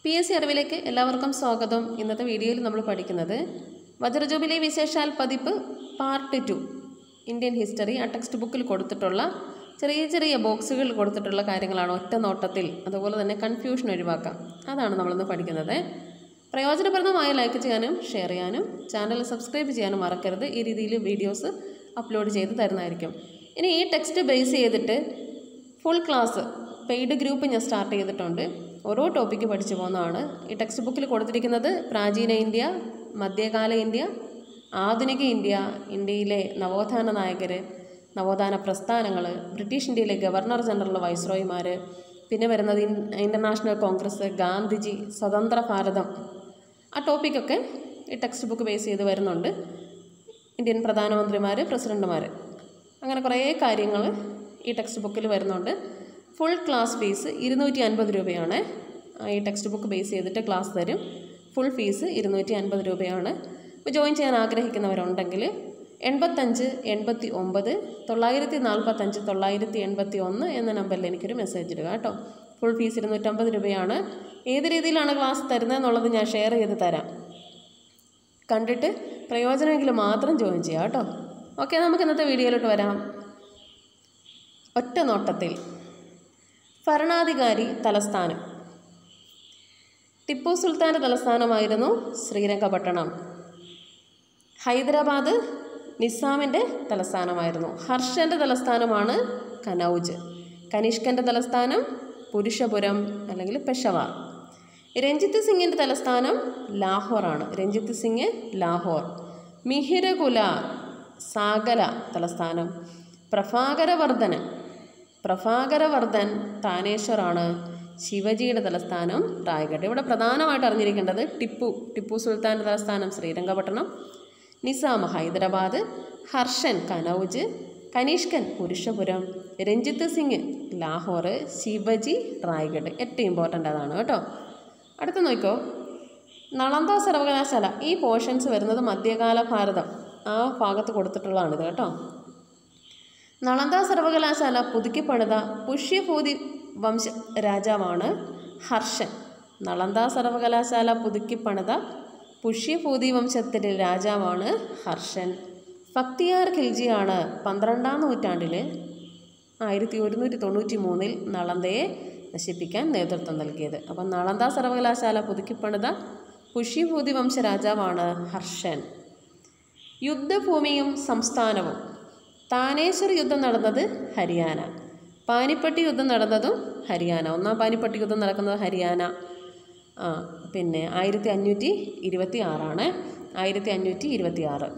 P S C അറിവിലേക്ക് എല്ലാവർക്കും സ്വാഗതം ഇന്നത്തെ വീഡിയോയിൽ നമ്മൾ പഠിക്കുന്നത് വജ്രജൂബിലി വിശേഷാൽ പതിപ്പ് പാർട്ട് ടു ഇന്ത്യൻ ഹിസ്റ്ററി ആ ടെക്സ്റ്റ് ബുക്കിൽ കൊടുത്തിട്ടുള്ള ചെറിയ ചെറിയ ബോക്സുകളിൽ കൊടുത്തിട്ടുള്ള കാര്യങ്ങളാണ് ഒറ്റ നോട്ടത്തിൽ അതുപോലെ തന്നെ കൺഫ്യൂഷൻ ഒഴിവാക്കാം അതാണ് നമ്മളിന്ന് പഠിക്കുന്നത് പ്രയോജനപ്രദമായ ലൈക്ക് ചെയ്യാനും ഷെയർ ചെയ്യാനും ചാനൽ സബ്സ്ക്രൈബ് ചെയ്യാനും മറക്കരുത് ഈ രീതിയിൽ വീഡിയോസ് അപ്ലോഡ് ചെയ്ത് തരുന്നതായിരിക്കും ഇനി ഈ ടെക്സ്റ്റ് ബേസ് ചെയ്തിട്ട് ഫുൾ ക്ലാസ് പെയ്ഡ് ഗ്രൂപ്പ് ഞാൻ സ്റ്റാർട്ട് ചെയ്തിട്ടുണ്ട് ഓരോ ടോപ്പിക്ക് പഠിച്ചു പോകുന്നതാണ് ഈ ടെക്സ്റ്റ് ബുക്കിൽ കൊടുത്തിരിക്കുന്നത് പ്രാചീന ഇന്ത്യ മധ്യകാല ഇന്ത്യ ആധുനിക ഇന്ത്യ ഇന്ത്യയിലെ നവോത്ഥാന നായകർ നവോത്ഥാന പ്രസ്ഥാനങ്ങൾ ബ്രിട്ടീഷ് ഇന്ത്യയിലെ ഗവർണർ ജനറൽ വൈസ്രോയിമാർ പിന്നെ വരുന്നത് ഇൻ ഇൻ്റർനാഷണൽ കോൺഗ്രസ് ഗാന്ധിജി സ്വതന്ത്ര ഭാരതം ആ ടോപ്പിക്കൊക്കെ ഈ ടെക്സ്റ്റ് ബുക്ക് ബേസ് ചെയ്ത് വരുന്നുണ്ട് ഇന്ത്യൻ പ്രധാനമന്ത്രിമാർ പ്രസിഡന്റുമാർ അങ്ങനെ കുറേ കാര്യങ്ങൾ ഈ ടെക്സ്റ്റ് ബുക്കിൽ വരുന്നുണ്ട് ഫുൾ ക്ലാസ് ഫീസ് ഇരുന്നൂറ്റി അൻപത് രൂപയാണ് ആ, ഈ ടെക്സ്റ്റ് ബുക്ക് ബേസ് ചെയ്തിട്ട് ക്ലാസ് തരും ഫുൾ ഫീസ് ഇരുന്നൂറ്റി അൻപത് രൂപയാണ് അപ്പോൾ ജോയിൻ ചെയ്യാൻ ആഗ്രഹിക്കുന്നവരുണ്ടെങ്കിൽ എൺപത്തഞ്ച് എൺപത്തി ഒമ്പത് തൊള്ളായിരത്തി നാൽപ്പത്തഞ്ച് തൊള്ളായിരത്തി എൺപത്തി ഒന്ന് എന്ന നമ്പറിൽ എനിക്കൊരു മെസ്സേജ് ഇടുക കേട്ടോ ഫുൾ ഫീസ് ഇരുന്നൂറ്റമ്പത് രൂപയാണ് ഏത് രീതിയിലാണ് ക്ലാസ് തരുന്നതെന്നുള്ളത് ഞാൻ ഷെയർ ചെയ്ത് തരാം കണ്ടിട്ട് പ്രയോജനമെങ്കിൽ മാത്രം ജോയിൻ ചെയ്യാം കേട്ടോ ഓക്കെ നമുക്ക് ഇന്നത്തെ വീഡിയോയിലോട്ട് വരാം ഒറ്റ നോട്ടത്തിൽ ഭരണാധികാരി തലസ്ഥാനം ടിപ്പു സുൽത്താൻ്റെ തലസ്ഥാനമായിരുന്നു ശ്രീരംഗപട്ടണം ഹൈദരാബാദ് നിസാമിൻ്റെ തലസ്ഥാനമായിരുന്നു ഹർഷൻ്റെ തലസ്ഥാനമാണ് കനൗജ് കനിഷ്കൻ്റെ തലസ്ഥാനം പുരുഷപുരം അല്ലെങ്കിൽ പെഷവാർ രഞ്ജിത്ത് സിംഗിൻ്റെ തലസ്ഥാനം ലാഹോറാണ് രഞ്ജിത്ത് സിംഗ് ലാഹോർ മിഹിരകുല സാഗല തലസ്ഥാനം പ്രഭാകരവർദ്ധനൻ പ്രഭാകരവർദ്ധൻ താനേശ്വറാണ് ശിവജിയുടെ തലസ്ഥാനം റായ്ഗഡ് ഇവിടെ പ്രധാനമായിട്ട് അറിഞ്ഞിരിക്കേണ്ടത് ടിപ്പു ടിപ്പു സുൽത്താൻ്റെ തലസ്ഥാനം ശ്രീരംഗപട്ടണം നിസാം ഹൈദരാബാദ് ഹർഷൻ കനൗജ് കനിഷ്കൻ പുരുഷപുരം രഞ്ജിത്ത് സിംഗ് ലാഹോർ ശിവജി റായ്ഗഡ് ഏറ്റവും ഇമ്പോർട്ടൻ്റ് അതാണ് കേട്ടോ അടുത്ത നോക്കോ നളന്ദ സർവകലാശാല ഈ പോർഷൻസ് വരുന്നത് മധ്യകാല ഭാരതം ആ ഭാഗത്ത് കൊടുത്തിട്ടുള്ളതാണിത് കേട്ടോ നളന്ദ സർവകലാശാല പുതുക്കിപ്പണിത പുഷ്യഭൂതി വംശ രാജാവാണ് ഹർഷൻ നളന്ദ സർവകലാശാല പുതുക്കിപ്പണിത പുഷ്യഭൂതി വംശത്തിലെ രാജാവാണ് ഹർഷൻ ഫക്തിയാർ ഖിൽജിയാണ് പന്ത്രണ്ടാം നൂറ്റാണ്ടിൽ ആയിരത്തി ഒരുന്നൂറ്റി തൊണ്ണൂറ്റി മൂന്നിൽ നളന്തയെ നശിപ്പിക്കാൻ നേതൃത്വം നൽകിയത് അപ്പം നളന്ദ സർവകലാശാല പുതുക്കിപ്പണിത പുഷ്യഭൂതി വംശ രാജാവാണ് ഹർഷൻ യുദ്ധഭൂമിയും സംസ്ഥാനവും താനേശ്വർ യുദ്ധം നടന്നത് ഹരിയാന പാനിപ്പട്ടി യുദ്ധം നടന്നതും ഹരിയാന ഒന്നാം പാനിപ്പട്ടി യുദ്ധം നടക്കുന്നത് ഹരിയാന ആ പിന്നെ ആയിരത്തി അഞ്ഞൂറ്റി ഇരുപത്തി ആറാണ് ആയിരത്തി അഞ്ഞൂറ്റി ഇരുപത്തി ആറ്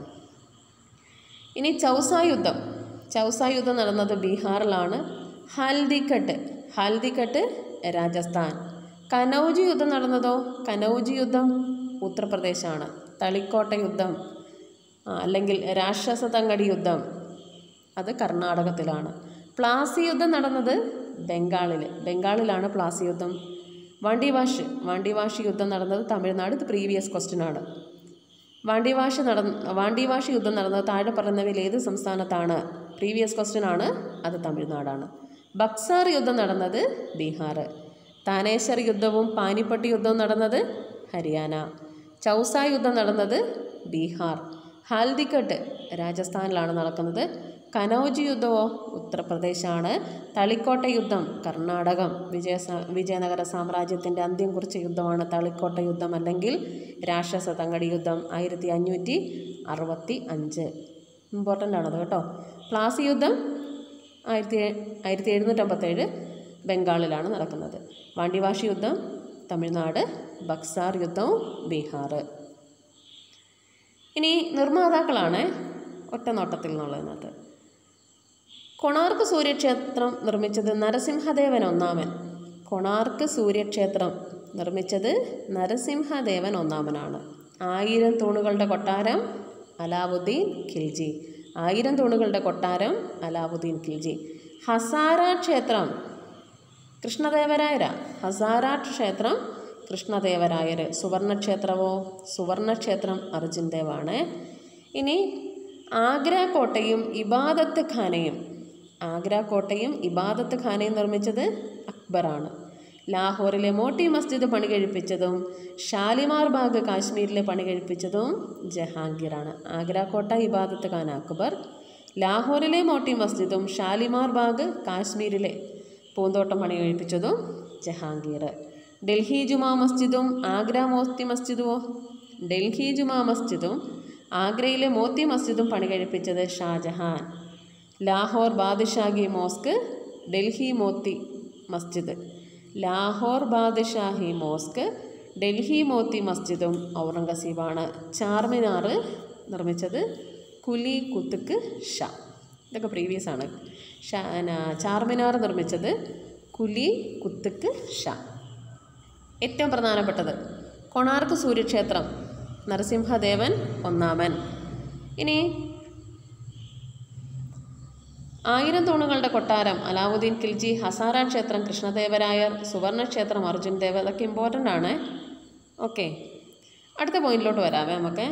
ഇനി ചൗസ യുദ്ധം ചൗസ യുദ്ധം നടന്നത് ബീഹാറിലാണ് ഹൽദിക്കട്ട് ഹൽദിക്കട്ട് രാജസ്ഥാൻ കനൗജ് യുദ്ധം നടന്നതോ കനൗജ് യുദ്ധം ഉത്തർപ്രദേശാണ് തളിക്കോട്ട യുദ്ധം ആ, അല്ലെങ്കിൽ രാക്ഷസ തങ്കടി യുദ്ധം അത് കർണാടകത്തിലാണ് പ്ലാസി യുദ്ധം നടന്നത് ബംഗാളിൽ ബംഗാളിലാണ് പ്ലാസി യുദ്ധം വാണ്ടിവാഷ് വാണ്ടിവാഷ് യുദ്ധം നടന്നത് തമിഴ്നാട് ഇത് പ്രീവിയസ് ക്വസ്റ്റ്യൻ ആണ് വാണ്ടിവാഷ് നടന്ന വാണ്ടിവാഷ് യുദ്ധം നടന്നത് താഴെ പറയുന്നവയിൽ ഏത് സംസ്ഥാനത്താണ് പ്രീവിയസ് ക്വസ്റ്റ്യൻ ആണ് അത് തമിഴ്നാടാണ് ബക്സാർ യുദ്ധം നടന്നത് ബീഹാർ താനേശ്വർ യുദ്ധവും പാനിപ്പട്ടി യുദ്ധവും നടന്നത് ഹരിയാന ചൗസ യുദ്ധം നടന്നത് ബീഹാർ ഹാൽദിക്കട്ട് രാജസ്ഥാനിലാണ് നടക്കുന്നത് കനൗജ് യുദ്ധമോ ഉത്തർപ്രദേശാണ് തളിക്കോട്ട യുദ്ധം കർണാടകം വിജയ സ- വിജയനഗര സാമ്രാജ്യത്തിൻ്റെ അന്ത്യം കുറിച്ച യുദ്ധമാണ് തളിക്കോട്ട യുദ്ധം അല്ലെങ്കിൽ രാക്ഷസ തങ്കടി യുദ്ധം ആയിരത്തി അഞ്ഞൂറ്റി അറുപത്തി അഞ്ച് ഇമ്പോർട്ടൻ്റ് ആണത് കേട്ടോ പ്ലാസി യുദ്ധം ആയിരത്തി ആയിരത്തി എഴുന്നൂറ്റമ്പത്തേഴ് ബംഗാളിലാണ് നടക്കുന്നത് വാണ്ടിവാഷി യുദ്ധം തമിഴ്നാട് ബക്സാർ യുദ്ധവും ബീഹാർ ഇനി നിർമ്മാതാക്കളാണ് ഒറ്റ നോട്ടത്തിൽ എന്നുള്ളതിനകത്ത് കൊണാർക്ക് സൂര്യക്ഷേത്രം നിർമ്മിച്ചത് നരസിംഹദേവൻ ഒന്നാമൻ കൊണാർക്ക് സൂര്യക്ഷേത്രം നിർമ്മിച്ചത് നരസിംഹദേവൻ ഒന്നാമനാണ് ആയിരം തൂണുകളുടെ കൊട്ടാരം അലാവുദ്ദീൻ ഖിൽജി ആയിരം തൂണുകളുടെ കൊട്ടാരം അലാവുദ്ദീൻ ഖിൽജി ഹസാര ക്ഷേത്രം കൃഷ്ണദേവരായര ഹസാര ക്ഷേത്രം കൃഷ്ണദേവരായർ സുവർണക്ഷേത്രമോ സുവർണക്ഷേത്രം അർജുൻ ദേവാണ് ഇനി ആഗ്ര കോട്ടയും ഇബാദത്ത് ഖാനയും ആഗ്ര കോട്ടയും ഇബാദത്ത് ഖാനയും നിർമ്മിച്ചത് അക്ബറാണ് ലാഹോറിലെ മോട്ടി മസ്ജിദ് പണി കഴിപ്പിച്ചതും ഷാലിമാർ ബാഗ് കാശ്മീരിലെ പണി കഴിപ്പിച്ചതും ജഹാംഗീറാണ് ആഗ്ര കോട്ട ഇബാദത്ത് ഖാൻ അക്ബർ ലാഹോറിലെ മോട്ടി മസ്ജിദും ഷാലിമാർ ബാഗ് കാശ്മീരിലെ പൂന്തോട്ടം പണി കഴിപ്പിച്ചതും ജഹാംഗീർ ഡൽഹി ജുമാ മസ്ജിദും ആഗ്ര മോത്തി മസ്ജിദുമോ ഡൽഹി ജുമാ മസ്ജിദും ആഗ്രയിലെ മോത്തി മസ്ജിദും പണി കഴിപ്പിച്ചത് ഷാജഹാൻ ലാഹോർ ബാദുഷാഹി മോസ്ക് ഡൽഹി മോത്തി മസ്ജിദ് ലാഹോർ ബാദുഷാഹി മോസ്ക് ഡൽഹി മോത്തി മസ്ജിദും ഔറംഗസീബാണ് ചാർമിനാർ നിർമ്മിച്ചത് കുലി കുത്തുക്ക് ഷാ ഇതൊക്കെ പ്രീവിയസ് ആണ് ഷാ ന- ചാർമിനാർ നിർമ്മിച്ചത് കുലി കുത്തുക്ക് ഷാ ഏറ്റവും പ്രധാനപ്പെട്ടത് കൊണാർക്ക് സൂര്യക്ഷേത്രം നരസിംഹദേവൻ ഒന്നാമൻ ഇനി ആയിരം തൂണുകളുടെ കൊട്ടാരം അലാവുദ്ദീൻ ഖിൽജി ഹസാര ക്ഷേത്രം കൃഷ്ണദേവരായർ സുവർണ ക്ഷേത്രം അർജുൻ ദേവ് അതൊക്കെ ഇമ്പോർട്ടൻ്റ് ആണ് ഓക്കെ അടുത്ത പോയിന്റിലോട്ട് വരാമേ നമുക്ക്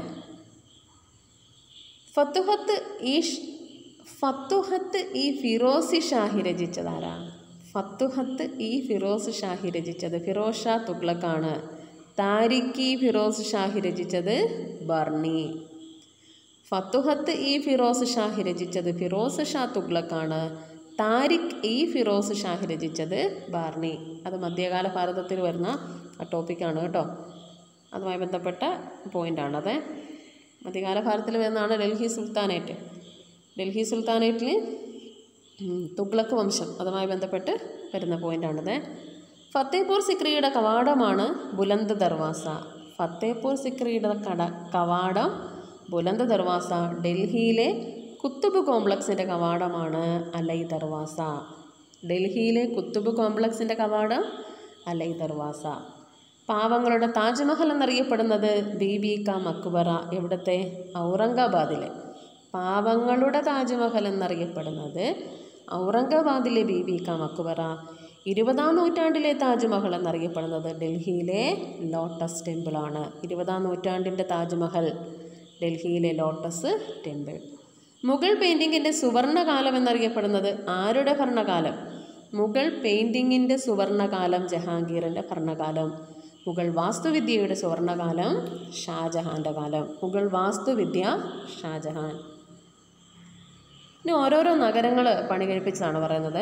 ഫത്തുഹത്ത് ഈ ഷ്- ഫത്തുഹത്ത് ഈ ഫിറോസി ഷാഹി രചിച്ചതാരാ ഫത്തുഹത്ത് ഈ ഫിറോസ് ഷാഹി രചിച്ചത് ഫിറോസ് ഷാ തുഗ്ലക്കാണ് താരിഖി ഫിറോസ് ഷാഹി രചിച്ചത് ബർണി ഫത്തുഹത്ത് ഈ ഫിറോസ് ഷാഹി രചിച്ചത് ഫിറോസ് ഷാ തുഗ്ലക്കാണ് താരിഖ് ഈ ഫിറോസ് ഷാഹി രചിച്ചത് ബാർണി അത് മധ്യകാല ഭാരതത്തിൽ വരുന്ന ടോപ്പിക്കാണ് കേട്ടോ അതുമായി ബന്ധപ്പെട്ട പോയിൻ്റാണത് മധ്യകാല ഭാരതത്തിൽ വരുന്നതാണ് ഡൽഹി സുൽത്താനേറ്റ് ഡൽഹി സുൽത്താനേറ്റിൽ ഉം, തുഗ്ലക്ക് വംശം അതുമായി ബന്ധപ്പെട്ട് വരുന്ന പോയിൻ്റാണിത് ഫത്തേപൂർ സിക്രിയുടെ കവാടമാണ് ബുലന്ത് ദർവാസ ഫത്തേപൂർ സിക്രിയുടെ കട കവാടം ബുലന്ത് ദർവാസ ഡൽഹിയിലെ കുത്തുബ് കോംപ്ലക്സിൻ്റെ കവാടമാണ് അലൈ ദർവാസ ഡൽഹിയിലെ കുത്തുബ് കോംപ്ലക്സിൻ്റെ കവാടം അലൈ ദർവാസ പാവങ്ങളുടെ താജ്മഹൽ എന്നറിയപ്പെടുന്നത് ബീബി ക മക്ബറ എവിടുത്തെ ഔറംഗാബാദിലെ പാവങ്ങളുടെ താജ്മഹൽ എന്നറിയപ്പെടുന്നത് ഔറംഗാബാദിലെ ബീബി ക മക്ബറ ഇരുപതാം നൂറ്റാണ്ടിലെ താജ്മഹൽ എന്നറിയപ്പെടുന്നത് ഡൽഹിയിലെ ലോട്ടസ് ടെമ്പിളാണ് ഇരുപതാം നൂറ്റാണ്ടിൻ്റെ താജ്മഹൽ ഡൽഹിയിലെ ലോട്ടസ് ടെമ്പിൾ മുഗൾ പെയിൻറ്റിങ്ങിൻ്റെ സുവർണകാലം എന്നറിയപ്പെടുന്നത് ആരുടെ ഭരണകാലം മുഗൾ പെയിൻറ്റിങ്ങിൻ്റെ സുവർണകാലം ജഹാംഗീറിൻ്റെ ഭരണകാലം മുഗൾ വാസ്തുവിദ്യയുടെ സുവർണകാലം ഷാജഹാൻ്റെ കാലം മുഗൾ വാസ്തുവിദ്യ ഷാജഹാൻ ഇനി ഓരോരോ നഗരങ്ങൾ പണി കഴിപ്പിച്ചതാണ് പറയുന്നത്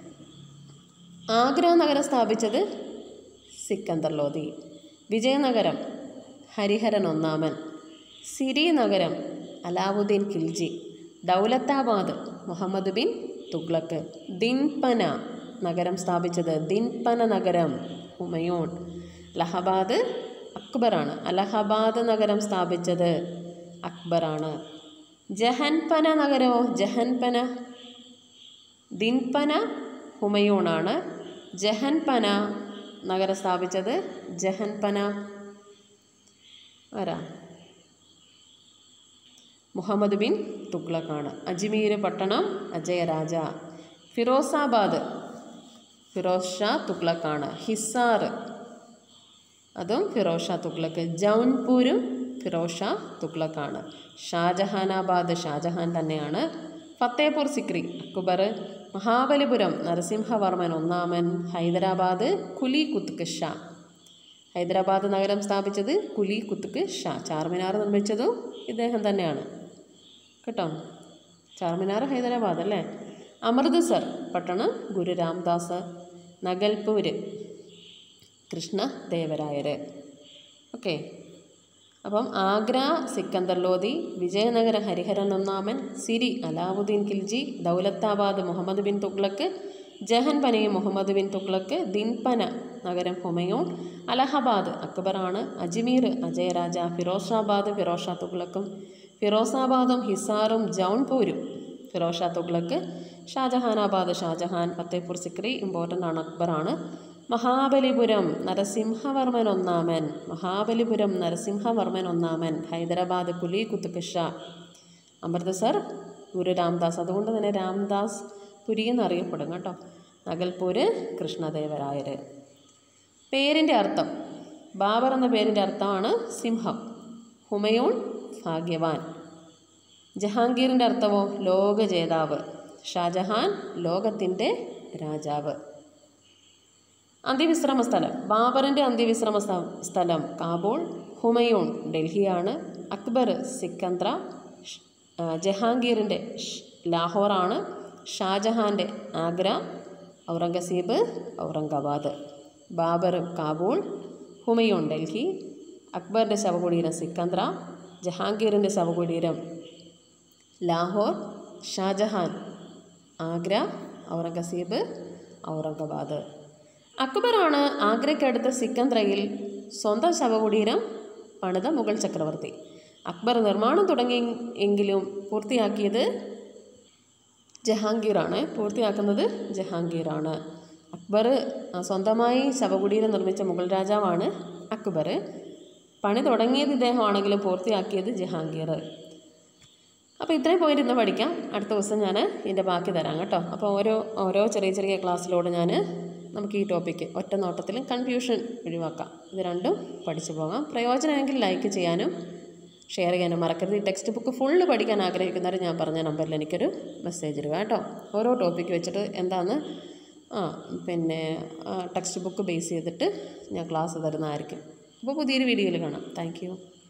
ആഗ്ര നഗരം സ്ഥാപിച്ചത് സിക്കന്ദർ ലോധി വിജയനഗരം ഹരിഹരൻ ഒന്നാമൻ സിരി നഗരം അലാവുദ്ദീൻ ഖിൽജി ദൗലത്താബാദ് മുഹമ്മദ് ബിൻ തുഗ്ലക്ക് ദിൻപന നഗരം സ്ഥാപിച്ചത് ദിൻപന നഗരം ഹുമയൂൺ അലഹബാദ് അക്ബറാണ് അലഹബാദ് നഗരം സ്ഥാപിച്ചത് അക്ബറാണ് ജഹൻപന നഗരമോ ജഹൻപന ദിൻപന ഹുമയൂണാണ് ജഹൻപന നഗരം സ്ഥാപിച്ചത് ജഹൻപന ആരാ മുഹമ്മദ് ബിൻ തുഗ്ലക്കാണ് അജ്മീർ പട്ടണം അജയരാജ ഫിറോസാബാദ് ഫിറോസ് ഷാ തുഗ്ലക്കാണ് ഹിസാർ അതും ഫിറോസ് ഷാ തുഗ്ലക്ക് ജൗൻപൂരും ഫിറോസ് ഷാ തുഗ്ലക്കാണ് ഷാജഹാനാബാദ് ഷാജഹാൻ തന്നെയാണ് ഫത്തേപൂർ സിക്രി അക്ബർ മഹാബലിപുരം നരസിംഹവർമ്മൻ ഒന്നാമൻ ഹൈദരാബാദ് കുലി കുത്തുക്ക് ഷാ ഹൈദരാബാദ് നഗരം സ്ഥാപിച്ചത് കുലി കുത്തുക്ക് ഷാ ചാർമിനാർ നിർമ്മിച്ചതും ഇദ്ദേഹം തന്നെയാണ് കേട്ടോ ചാർമിനാർ ഹൈദരാബാദ് അല്ലേ അമൃത്സർ പട്ടണം ഗുരു രാംദാസ് നഗൽപൂര് കൃഷ്ണദേവരായർ ഓക്കെ അപ്പം ആഗ്ര സിക്കന്ദർ ലോധി വിജയനഗര ഹരിഹരൻ ഒന്നാമൻ സിരി അലാവുദ്ദീൻ ഖിൽജി ദൗലത്താബാദ് മുഹമ്മദ് ബിൻ തുഗ്ലക്ക് ജഹൻപനയെ മുഹമ്മദ് ബിൻ തുഗ്ലക്ക് ദിൻപന നഗരം ഹുമയൂൺ അലഹബാദ് അക്ബറാണ് അജ്മീർ അജയരാജ ഫിറോഷാബാദ് ഫിറോഷ തുഗ്ലക്കും ഫിറോസാബാദും ഹിസാറും ജൗൺപൂരും ഫിറോഷ തുഗ്ലക്ക് ഷാജഹാനാബാദ് ഷാജഹാൻ ഫത്തേപൂർ സിക്രി ഇമ്പോർട്ടൻ്റ് ആണ് അക്ബറാണ് മഹാബലിപുരം നരസിംഹവർമ്മൻ ഒന്നാമൻ മഹാബലിപുരം നരസിംഹവർമ്മൻ ഒന്നാമൻ ഹൈദരാബാദ് കുലി കുത്തുക്ക് ഷാ അമൃത്സർ ഗുരു രാംദാസ് അതുകൊണ്ട് തന്നെ രാംദാസ് പുരി എന്നറിയപ്പെടും കേട്ടോ നഗൽപൂര് കൃഷ്ണദേവരായർ പേരിൻ്റെ അർത്ഥം ബാബർ എന്ന പേരിൻ്റെ അർത്ഥമാണ് സിംഹം ഹുമയൂൺ ഭാഗ്യവാൻ ജഹാംഗീറിൻ്റെ അർത്ഥമോ ലോക ജേതാവ് ഷാജഹാൻ ലോകത്തിൻ്റെ രാജാവ് അന്ത്യവിശ്രമ സ്ഥലം ബാബറിൻ്റെ അന്ത്യവിശ്രമ സ്ഥ- സ്ഥലം കാബൂൾ ഹുമയൂൺ ഡൽഹിയാണ് അക്ബർ സിക്കന്ദ്ര ഷ്- ആ, ജഹാംഗീറിൻ്റെ ഷ്- ലാഹോറാണ് ഷാജഹാൻ്റെ ആഗ്ര ഔറംഗസീബ് ഔറംഗാബാദ് ബാബർ കാബൂൾ ഹുമയൂൺ ഡൽഹി അക്ബറിൻ്റെ ശവകുടീരം സിക്കന്ദ്ര ജഹാംഗീറിൻ്റെ ശവകുടീരം ലാഹോർ ഷാജഹാൻ ആഗ്ര ഔറംഗസീബ് ഔറംഗാബാദ് അക്ബറാണ് ആഗ്രയ്ക്കടുത്ത സിക്കന്ദ്രയിൽ സ്വന്തം ശവകുടീരം പണിത മുഗൾ ചക്രവർത്തി അക്ബർ നിർമ്മാണം തുടങ്ങി എങ്കിലും പൂർത്തിയാക്കിയത് ജഹാംഗീറാണ് പൂർത്തിയാക്കുന്നത് ജഹാംഗീറാണ് അക്ബർ ആ, സ്വന്തമായി ശവകുടീരം നിർമ്മിച്ച മുഗൾ രാജാവാണ് അക്ബർ പണി തുടങ്ങിയത് ഇദ്ദേഹമാണെങ്കിലും പൂർത്തിയാക്കിയത് ജഹാംഗീർ അപ്പോൾ ഇത്രയും പോയിന്റ് ഇന്ന് പഠിക്കാം അടുത്ത ദിവസം ഞാൻ ഇതിൻ്റെ ബാക്കി തരാം കേട്ടോ അപ്പോൾ ഓരോ ഓരോ ചെറിയ ചെറിയ ക്ലാസ്സിലൂടെ ഞാൻ നമുക്ക് ഈ ടോപ്പിക്ക് ഒറ്റ നോട്ടത്തിലും കൺഫ്യൂഷൻ ഒഴിവാക്കാം ഇത് രണ്ടും പഠിച്ചു പോകാം പ്രയോജനമെങ്കിൽ ലൈക്ക് ചെയ്യാനും ഷെയർ ചെയ്യാനും മറക്കരുത് ഈ ടെക്സ്റ്റ് ബുക്ക് ഫുള്ള് പഠിക്കാൻ ആഗ്രഹിക്കുന്നവർ ഞാൻ പറഞ്ഞ നമ്പറിൽ എനിക്കൊരു മെസ്സേജ് ഇടുക കേട്ടോ ഓരോ ടോപ്പിക്ക് വെച്ചിട്ട് എന്താണെന്ന് ആ പിന്നെ ടെക്സ്റ്റ് ബുക്ക് ബേസ് ചെയ്തിട്ട് ഞാൻ ക്ലാസ് തരുന്നതായിരിക്കും അപ്പോൾ പുതിയൊരു വീഡിയോയിൽ കാണാം താങ്ക്